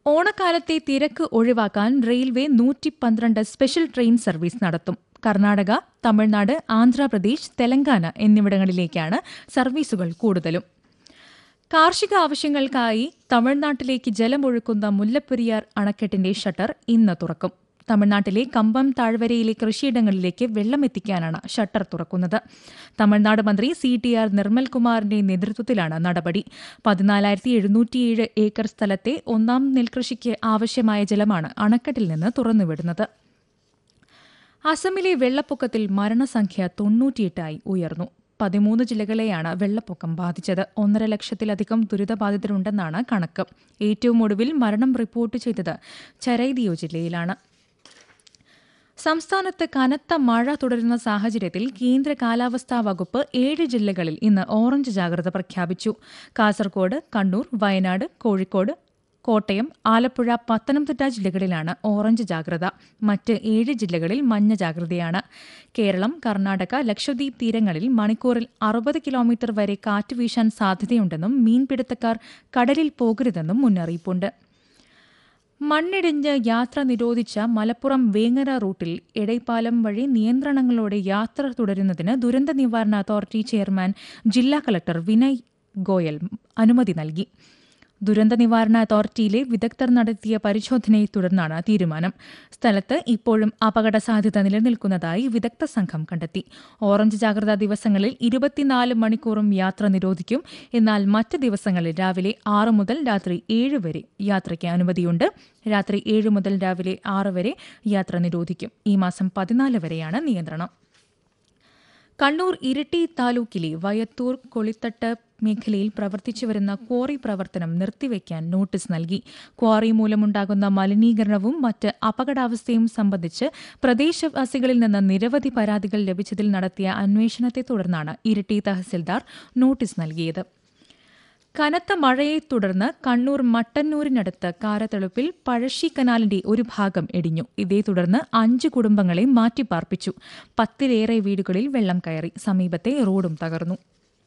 ഓണക്കാലത്തെ തിരക്ക് ഒഴിവാക്കാൻ റെയിൽവേ നൂറ്റി പന്ത്രണ്ട് സ്പെഷ്യൽ ട്രെയിൻ സർവീസ് നടത്തും കർണാടക തമിഴ്നാട് ആന്ധ്രാപ്രദേശ് തെലങ്കാന എന്നിവിടങ്ങളിലേക്കാണ് സർവീസുകൾ കൂടുതലും കാർഷിക ആവശ്യങ്ങൾക്കായി തമിഴ്നാട്ടിലേക്ക് ജലമൊഴുക്കുന്ന മുല്ലപ്പെരിയാർ അണക്കെട്ടിന്റെ ഷട്ടർ ഇന്ന് തുറക്കും തമിഴ്നാട്ടിലെ കമ്പം താഴ്വരയിലെ കൃഷിയിടങ്ങളിലേക്ക് വെള്ളമെത്തിക്കാനാണ് ഷട്ടർ തുറക്കുന്നത് തമിഴ്നാട് മന്ത്രി സി ടി ആർ നിർമ്മൽകുമാറിന്റെ നേതൃത്വത്തിലാണ് നടപടി പതിനാലായിരത്തി എഴുന്നൂറ്റിയേഴ് ഏക്കർ സ്ഥലത്തെ ഒന്നാം നെൽകൃഷിക്ക് ആവശ്യമായ ജലമാണ് അണക്കെട്ടിൽ നിന്ന് തുറന്നുവിടുന്നത് അസമിലെ വെള്ളപ്പൊക്കത്തിൽ മരണസംഖ്യ തൊണ്ണൂറ്റിയെട്ടായി ഉയർന്നു പതിമൂന്ന് ജില്ലകളെയാണ് വെള്ളപ്പൊക്കം ബാധിച്ചത് ഒന്നര ലക്ഷത്തിലധികം ദുരിതബാധിതരുണ്ടെന്നാണ് കണക്ക് ഏറ്റവും ഒടുവിൽ മരണം റിപ്പോർട്ട് ചെയ്തത് ചരൈദിയോ ജില്ലയിലാണ് സംസ്ഥാനത്ത് കനത്ത മഴ തുടരുന്ന സാഹചര്യത്തിൽ കേന്ദ്ര കാലാവസ്ഥാ വകുപ്പ് ഏഴ് ജില്ലകളിൽ ഇന്ന് ഓറഞ്ച് ജാഗ്രത പ്രഖ്യാപിച്ചു കാസർകോട് കണ്ണൂർ വയനാട് കോഴിക്കോട് കോട്ടയം ആലപ്പുഴ പത്തനംതിട്ട ജില്ലകളിലാണ് ഓറഞ്ച് ജാഗ്രത മറ്റ് ഏഴ് ജില്ലകളിൽ മഞ്ഞ ജാഗ്രതയാണ് കേരളം കർണാടക ലക്ഷദ്വീപ് തീരങ്ങളിൽ മണിക്കൂറിൽ അറുപത് കിലോമീറ്റർ വരെ കാറ്റ് വീശാൻ സാധ്യതയുണ്ടെന്നും മീൻപിടുത്തക്കാർ കടലിൽ പോകരുതെന്നും മുന്നറിയിപ്പുണ്ട് മണ്ണിടിഞ്ഞ് യാത്ര നിരോധിച്ച മലപ്പുറം വേങ്ങര റൂട്ടിൽ എടൈപ്പാലം വഴി നിയന്ത്രണങ്ങളോടെ യാത്ര തുടരുന്നതിന് ദുരന്ത നിവാരണ അതോറിറ്റി ചെയർമാൻ ജില്ലാ കളക്ടർ വിനയ് ഗോയൽ അനുമതി നൽകി ദുരന്ത നിവാരണ അതോറിറ്റിയിലെ വിദഗ്ധർ നടത്തിയ പരിശോധനയെ തുടർന്നാണ് തീരുമാനം സ്ഥലത്ത് ഇപ്പോഴും അപകട സാധ്യത നിലനിൽക്കുന്നതായി വിദഗ്ധ സംഘം കണ്ടെത്തി ഓറഞ്ച് ജാഗ്രതാ ദിവസങ്ങളിൽ ഇരുപത്തിനാല് മണിക്കൂറും യാത്ര നിരോധിക്കും എന്നാൽ മറ്റ് ദിവസങ്ങളിൽ രാവിലെ ആറ് മുതൽ രാത്രി ഏഴ് വരെ യാത്രയ്ക്ക് അനുമതിയുണ്ട് രാത്രി ഏഴ് മുതൽ രാവിലെ ആറ് വരെ യാത്ര നിരോധിക്കും ഈ മാസം പതിനാല് വരെയാണ് നിയന്ത്രണം കണ്ണൂർ ഇരിട്ടി താലൂക്കിലെ വയത്തൂർ കൊളിത്തട്ട് മേഖലയിൽ പ്രവർത്തിച്ചുവരുന്ന ക്വാറി പ്രവർത്തനം നിർത്തിവെക്കാൻ നോട്ടീസ് നൽകി ക്വാറി മൂലമുണ്ടാകുന്ന മലിനീകരണവും മറ്റ് അപകടാവസ്ഥയും സംബന്ധിച്ച് പ്രദേശവാസികളിൽ നിന്ന് നിരവധി പരാതികൾ ലഭിച്ചതിൽ നടത്തിയ അന്വേഷണത്തെ തുടർന്നാണ് ഇരിട്ടി തഹസിൽദാർ നോട്ടീസ് നൽകിയത് കനത്ത മഴയെ തുടർന്ന് കണ്ണൂർ മട്ടന്നൂരിനടുത്ത് കാരത്തെളുപ്പിൽ പഴശ്ശി കനാലിന്റെ ഒരു ഭാഗം ഇടിഞ്ഞു ഇതേ തുടർന്ന് അഞ്ച് കുടുംബങ്ങളെ മാറ്റിപ്പാർപ്പിച്ചു പത്തിലേറെ വീടുകളിൽ വെള്ളം കയറി സമീപത്തെ റോഡും തകർന്നു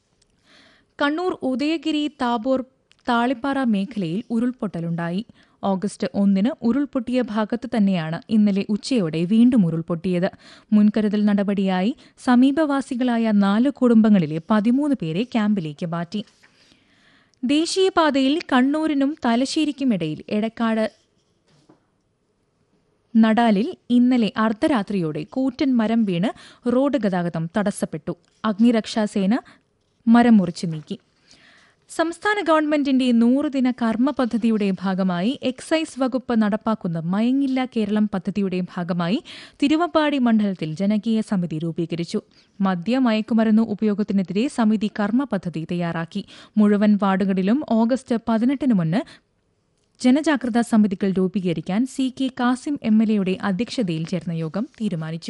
കണ്ണൂർ ഉദയഗിരി താബോർ താളിപ്പാറ മേഖലയിൽ ഉരുൾപൊട്ടലുണ്ടായി ഓഗസ്റ്റ് ഒന്നിന് ഉരുൾപൊട്ടിയ ഭാഗത്ത് തന്നെയാണ് ഇന്നലെ ഉച്ചയോടെ വീണ്ടും ഉരുൾപൊട്ടിയത് മുൻകരുതൽ നടപടിയായി സമീപവാസികളായ നാല് കുടുംബങ്ങളിലെ പതിമൂന്ന് പേരെ ക്യാമ്പിലേക്ക് മാറ്റി ദേശീയപാതയിൽ കണ്ണൂരിനും തലശ്ശേരിക്കുമിടയിൽ എടക്കാട് നടാലിൽ ഇന്നലെ അർദ്ധരാത്രിയോടെ കൂറ്റൻ മരം വീണ് റോഡ് ഗതാഗതം തടസ്സപ്പെട്ടു അഗ്നിരക്ഷാസേന മരം മുറിച്ചു നീക്കി സംസ്ഥാന ഗവൺമെന്റിന്റെ നൂറുദിന കർമ്മ പദ്ധതിയുടെ ഭാഗമായി എക്സൈസ് വകുപ്പ് നടപ്പാക്കുന്ന മയങ്ങില്ല കേരളം പദ്ധതിയുടെ ഭാഗമായി തിരുവമ്പാടി മണ്ഡലത്തിൽ ജനകീയ സമിതി രൂപീകരിച്ചു മദ്യ മയക്കുമരുന്ന് ഉപയോഗത്തിനെതിരെ സമിതി കർമ്മ പദ്ധതി തയ്യാറാക്കി മുഴുവൻ വാർഡുകളിലും ഓഗസ്റ്റ് പതിനെട്ടിന് മുന്ന് ജനജാഗ്രതാ സമിതികൾ രൂപീകരിക്കാൻ C K Kasim M L എയുടെ അധ്യക്ഷതയിൽ ചേർന്ന യോഗം തീരുമാനിച്ചു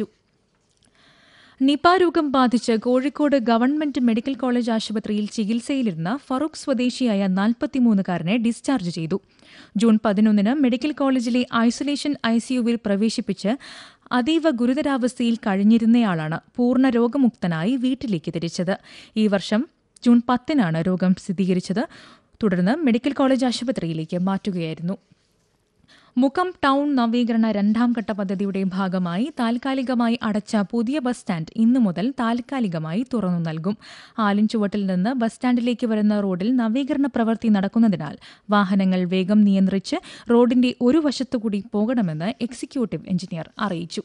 നിപ രോഗം ബാധിച്ച് കോഴിക്കോട് ഗവൺമെന്റ് മെഡിക്കൽ കോളേജ് ആശുപത്രിയിൽ ചികിത്സയിലിരുന്ന ഫറൂഖ് സ്വദേശിയായ നാൽപ്പത്തിമൂന്നുകാരനെ ഡിസ്ചാർജ് ചെയ്തു ജൂൺ പതിനൊന്നിന് മെഡിക്കൽ കോളേജിലെ ഐസൊലേഷൻ ഐസിയുവിൽ പ്രവേശിപ്പിച്ച് അതീവ ഗുരുതരാവസ്ഥയിൽ കഴിഞ്ഞിരുന്നയാളാണ് പൂർണ്ണ രോഗമുക്തനായി വീട്ടിലേക്ക് തിരിച്ചത് ഈ വർഷം ജൂൺ പത്തിനാണ് രോഗം സ്ഥിരീകരിച്ചത് തുടർന്ന് മെഡിക്കൽ കോളേജ് ആശുപത്രിയിലേക്ക് മാറ്റുകയായിരുന്നു മുക്കം ടൗൺ നവീകരണ രണ്ടാം ഘട്ട പദ്ധതിയുടെ ഭാഗമായി താൽക്കാലികമായി അടച്ച പുതിയ ബസ് സ്റ്റാൻഡ് ഇന്നു മുതൽ താൽക്കാലികമായി തുറന്നു നൽകും ആലിൻചുവട്ടിൽ നിന്ന് ബസ് സ്റ്റാൻഡിലേക്ക് വരുന്ന റോഡിൽ നവീകരണ പ്രവൃത്തി നടക്കുന്നതിനാൽ വാഹനങ്ങൾ വേഗം നിയന്ത്രിച്ച് റോഡിന്റെ ഒരു വശത്തുകൂടി പോകണമെന്ന് എക്സിക്യൂട്ടീവ് എഞ്ചിനീയർ അറിയിച്ചു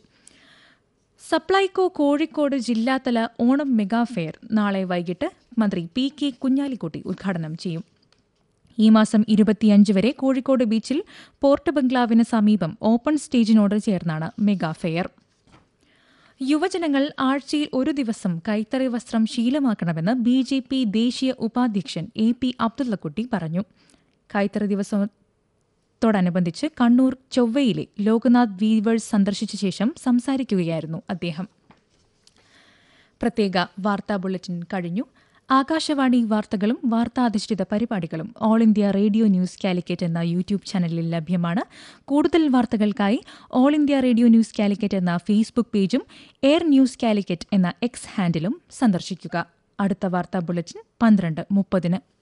സപ്ലൈകോ കോഴിക്കോട് ജില്ലാതല ഓണം മെഗാ ഫെയർ നാളെ വൈകിട്ട് മന്ത്രി പി കെ കുഞ്ഞാലിക്കുട്ടി ഉദ്ഘാടനം ചെയ്യും ഈ മാസം ഇരുപത്തിയഞ്ച് വരെ കോഴിക്കോട് ബീച്ചിൽ പോർട്ട് ബംഗ്ലാവിന് സമീപം ഓപ്പൺ സ്റ്റേജിനോട് ചേർന്നാണ് മെഗാ ഫെയർ യുവജനങ്ങൾ ആഴ്ചയിൽ ഒരു ദിവസം കൈത്തറി വസ്ത്രം ശീലമാക്കണമെന്ന് ബി ജെ പി ദേശീയ ഉപാധ്യക്ഷൻ എ പി അബ്ദുള്ളക്കുട്ടി പറഞ്ഞു കൈത്തറി ദിവസത്തോടനുബന്ധിച്ച് കണ്ണൂർ ചൊവ്വയിലെ ലോകനാഥ് വീവേഴ്സ് സന്ദർശിച്ച ശേഷം സംസാരിക്കുകയായിരുന്നു അദ്ദേഹം പ്രത്യേക വാർത്താ ബുള്ളറ്റിൻ കഴിഞ്ഞു ആകാശവാണി വാർത്തകളും വാർത്താധിഷ്ഠിത പരിപാടികളും All India Radio News Calicut എന്ന യൂട്യൂബ് ചാനലിൽ ലഭ്യമാണ് കൂടുതൽ വാർത്തകൾക്കായി All India Radio News Calicut എന്ന ഫേസ്ബുക്ക് പേജും എയർ ന്യൂസ് കാലിക്കറ്റ് എന്ന എക്സ് ഹാൻഡിലും സന്ദർശിക്കുക അടുത്ത വാർത്താ ബുള്ളറ്റിൻ പന്ത്രണ്ട് മുപ്പതിന്